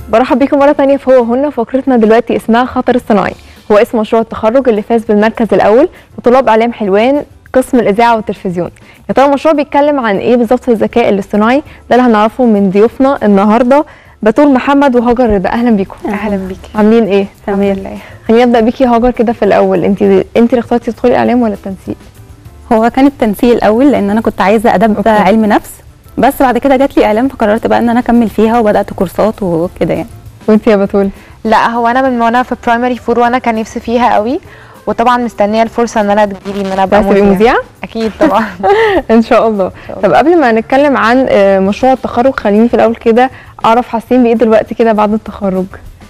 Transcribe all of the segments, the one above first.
برحب بيكم مرة تانية في هو هنا فقرتنا دلوقتي اسمها خطر الصناعي هو اسم مشروع التخرج اللي فاز بالمركز الأول لطلاب إعلام حلوان قسم الإذاعة والتلفزيون يا ترى المشروع بيتكلم عن إيه بالظبط في الذكاء الاصطناعي ده اللي هنعرفه من ضيوفنا النهاردة بتول محمد وهاجر رضا أهلا بيكم اهلا بيكي عاملين إيه؟ الحمد لله خلينا نبدأ بيكي يا هاجر كده في الأول أنت أنت اللي اخترتي تدخلي إعلام ولا التنسيق؟ هو كان التنسيق الاول لان انا كنت عايزه اداب أوكي. علم نفس بس بعد كده جات لي اعلام فقررت بقى ان انا اكمل فيها وبدات كورسات وكده يعني وأنت يا بتول؟ لا هو انا من وانا في برايمري فور وانا كان نفسي فيها قوي وطبعا مستنيه الفرصه ان انا تجيلي ان انا ابقى عايزة تبقي مذيعه مذيعة؟ اكيد طبعا ان شاء الله شاء الله. طب قبل ما نتكلم عن آه، مشروع التخرج خليني في الاول كده اعرف حاسين بايه دلوقتي كده بعد التخرج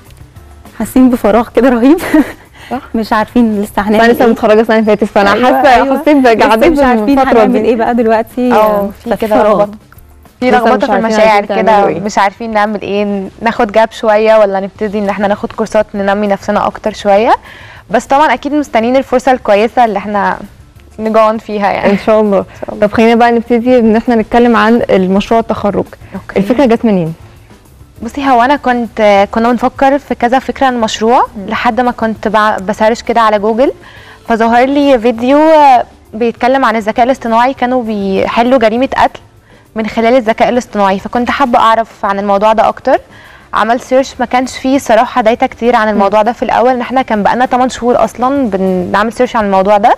حاسين بفراغ كده رهيب صح. مش عارفين لسه انا هنعمل لسه ايه متخرجه السنه اللي فاتت فانا أيوة، حاسه أيوة. حسيت لسه بقعدين مش عارفين الفتره هنعمل دي ايه بقى دلوقتي اه في ففي كده فراغ. لخبطه في لسه مش لخبطه في عارفين المشاعر عايزين كده تعملوا إيه. مش عارفين نعمل ايه ناخد جاب شويه ولا نبتدي ان احنا ناخد كورسات ننمي نفسنا اكتر شويه بس طبعا اكيد مستنيين الفرصه الكويسه اللي احنا نجون فيها يعني ان شاء الله شاء الله. طب خلينا بقى نبتدي ان احنا نتكلم عن المشروع التخرج اوكي الفكره جت منين بصي هو انا كنت كنا بنفكر في كذا فكره عن المشروع لحد ما كنت بع- بسرش كده على جوجل فظهر لي فيديو آه، بيتكلم عن الذكاء الاصطناعي كانوا بيحلوا جريمه قتل من خلال الذكاء الاصطناعي فكنت حابه اعرف عن الموضوع ده اكتر عملت سيرش ما كانش فيه صراحه داتا كتير عن الموضوع ده في الاول ان احنا كان بقالنا 8 شهور اصلا بنعمل سيرش عن الموضوع ده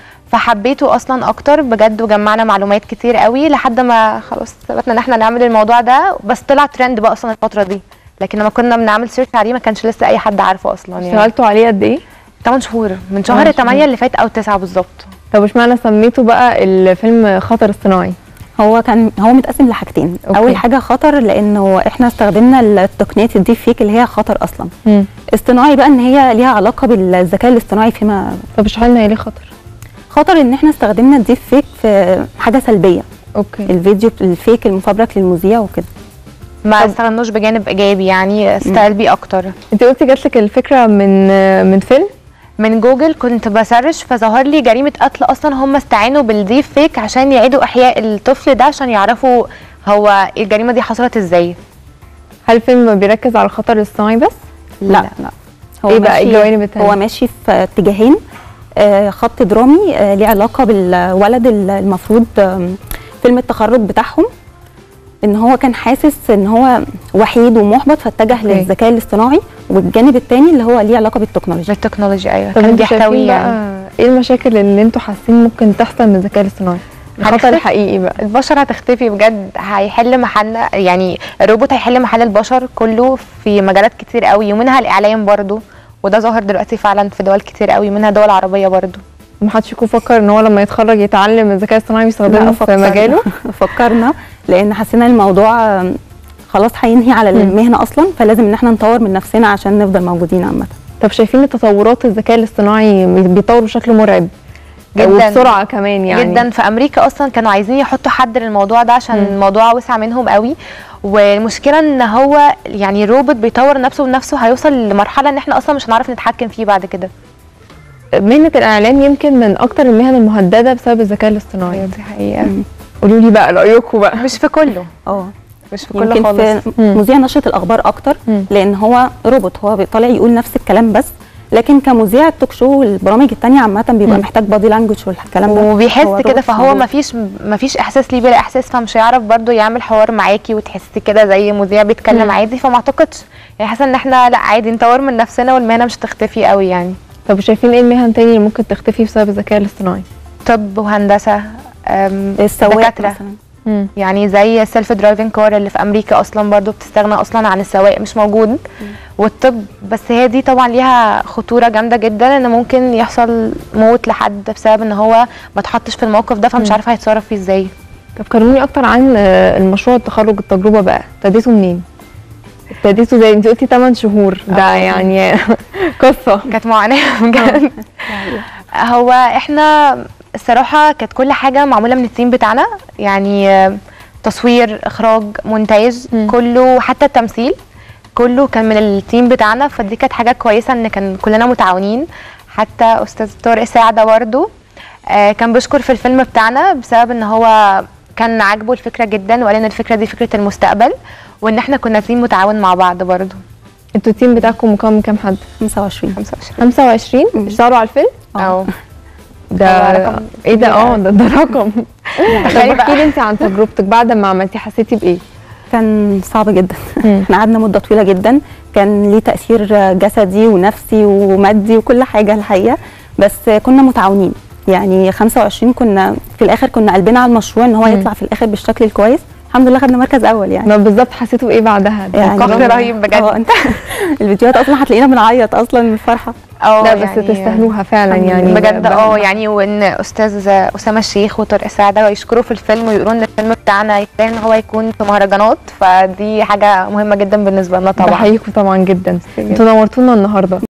فحبيته اصلا اكتر بجد وجمعنا معلومات كتير قوي لحد ما خلاص ثبتنا ان احنا نعمل الموضوع ده بس طلع ترند بقى اصلا الفتره دي لكن لما كنا بنعمل سيرش عليه ما كانش لسه اي حد عارفه اصلا يعني اشتغلتوا عليه قد ايه 8 شهور من تمن شهر شهور. 8 اللي فات او 9 بالظبط طب اشمعنى سميته بقى الفيلم خطر اصطناعي هو كان هو متقسم لحاجتين أوكي. اول حاجه خطر لانه احنا استخدمنا التقنيات الديب فيك اللي هي خطر اصلا مم. اصطناعي بقى ان هي ليها علاقه بالذكاء الاصطناعي فيما طب اشرحي لنا ايه ليه خطر خطر ان احنا استخدمنا الديب فيك في حاجه سلبيه اوكي الفيديو الفيك المفبرك للمذيع وكده ما استغلناش بجانب ايجابي يعني سلبي اكتر انت قلتي جات لك الفكره من آه، من فيلم من جوجل كنت بسرش فظهر لي جريمه قتل اصلا هم استعانوا بالديب فيك عشان يعيدوا احياء الطفل ده عشان يعرفوا هو الجريمه دي حصلت ازاي هل الفيلم بيركز على الخطر الاصطناعي بس لا لا هو إيه بقى ماشي- الجوانب التانية؟ هو ماشي في اتجاهين آه، خط درامي آه، ليه علاقه بالولد ال- المفروض آم، فيلم التخرج بتاعهم ان هو كان حاسس ان هو وحيد ومحبط فاتجه أوكي. للذكاء الاصطناعي والجانب الثاني اللي هو ليه علاقه بالتكنولوجيا بالتكنولوجيا ايوه طب كان انتوا بيحتوي شايفين يعني بقى ايه المشاكل اللي انتوا حاسين ممكن تحصل من الذكاء الاصطناعي الخطر هتختفي. الحقيقي بقى البشر هتختفي بجد هيحل محلنا يعني الروبوت هيحل محل البشر كله في مجالات كتير قوي ومنها الاعلام برضو وده ظاهر دلوقتي فعلا في دول كتير قوي منها دول عربيه برضو محدش يكون فكر ان هو لما يتخرج يتعلم الذكاء الاصطناعي ويستخدمه لا، في فكرنا- مجاله فكرنا لان حسينا الموضوع آم، خلاص هينهي على المهنه اصلا فلازم ان احنا نطور من نفسنا عشان نفضل موجودين عامه طب شايفين التطورات الذكاء الاصطناعي بيتطور بشكل مرعب جداً. وبسرعه كمان يعني جدا في امريكا اصلا كانوا عايزين يحطوا حد للموضوع ده عشان مم. الموضوع وسع منهم قوي والمشكله ان هو يعني الروبوت بيطور نفسه بنفسه هيوصل لمرحله ان احنا اصلا مش هنعرف نتحكم فيه بعد كده مهنه الاعلام يمكن من اكتر المهن المهدده بسبب الذكاء الاصطناعي دي حقيقه مم. قولوا لي بقى رايكم بقى مش في كله اه مش في كله يمكن خالص في مم. مذيع نشره الاخبار اكتر مم. لان هو روبوت هو طالع يقول نفس الكلام بس لكن كمذيع التوك شو البرامج التانية عامة بيبقى مم. محتاج بادي لانجوج والكلام ده وبيحس هو كده الروبوت فهو موجود. ما فيش ما فيش احساس ليه بلا احساس فمش هيعرف برضو يعمل حوار معاكي وتحسي كده زي مذيع بيتكلم مم. عادي فما اعتقدش يعني حاسه ان احنا لا عادي نطور من نفسنا والمهنه مش هتختفي قوي يعني طب شايفين ايه المهن تاني اللي ممكن تختفي بسبب الذكاء الاصطناعي طب وهندسه أم، السواق دكاترة. مثلا مم. يعني زي السيلف درايفنج كار اللي في امريكا اصلا برضو بتستغنى اصلا عن السواق مش موجود والطب بس هي دي طبعا ليها خطوره جامده جدا ان ممكن يحصل موت لحد بسبب ان هو ما اتحطش في الموقف ده فمش مم. عارف هيتصرف فيه ازاي طب كلموني اكتر عن آه، المشروع التخرج التجربه بقى ابتديتوا منين ابتديتوا زي انت قلتي 8 شهور ده آه. يعني قصه كانت معاناه بجد هو احنا الصراحه كانت كل حاجه معموله من التيم بتاعنا يعني آه، تصوير اخراج مونتاج مم. كله حتى التمثيل كله كان من التيم بتاعنا فدي كانت حاجه كويسه ان كان كلنا متعاونين حتى استاذ طارق ساعده برضه آه كان بيشكر في الفيلم بتاعنا بسبب ان هو كان عاجبه الفكره جدا وقال ان الفكره دي فكره المستقبل وان احنا كنا تيم متعاون مع بعض برضه انتوا التيم بتاعكم مكون من كام حد 25 25 25 مم. اشتغلوا على الفيلم او ده هو رقم ايه ده كبير اه أوي. ده, ده رقم طب تخيلي احكي بقى لي انت عن تجربتك بعد ما عملتي حسيتي بايه كان صعب جدا مم. احنا قعدنا مده طويله جدا كان ليه تاثير جسدي ونفسي ومادي وكل حاجه الحقيقه بس كنا متعاونين يعني 25 كنا في الاخر كنا قلبنا على المشروع ان هو مم. يطلع في الاخر بالشكل الكويس الحمد لله خدنا مركز اول يعني ما بالظبط حسيتوا بايه بعدها ده يعني قهر برافو. رهيب بجد. اه انت الفيديوهات اصلا هتلاقينا بنعيط اصلا من الفرحه اه لا بس يعني تستاهلوها فعلا الحمد يعني لله. بجد اه يعني وان استاذ اسامه الشيخ وطارق السعده يشكروا في الفيلم ويقولوا ان الفيلم بتاعنا يستاهل ان هو يكون في مهرجانات فدي حاجه مهمه جدا بالنسبه لنا طبعا بحييكم طبعا جدا انتوا نورتونا النهارده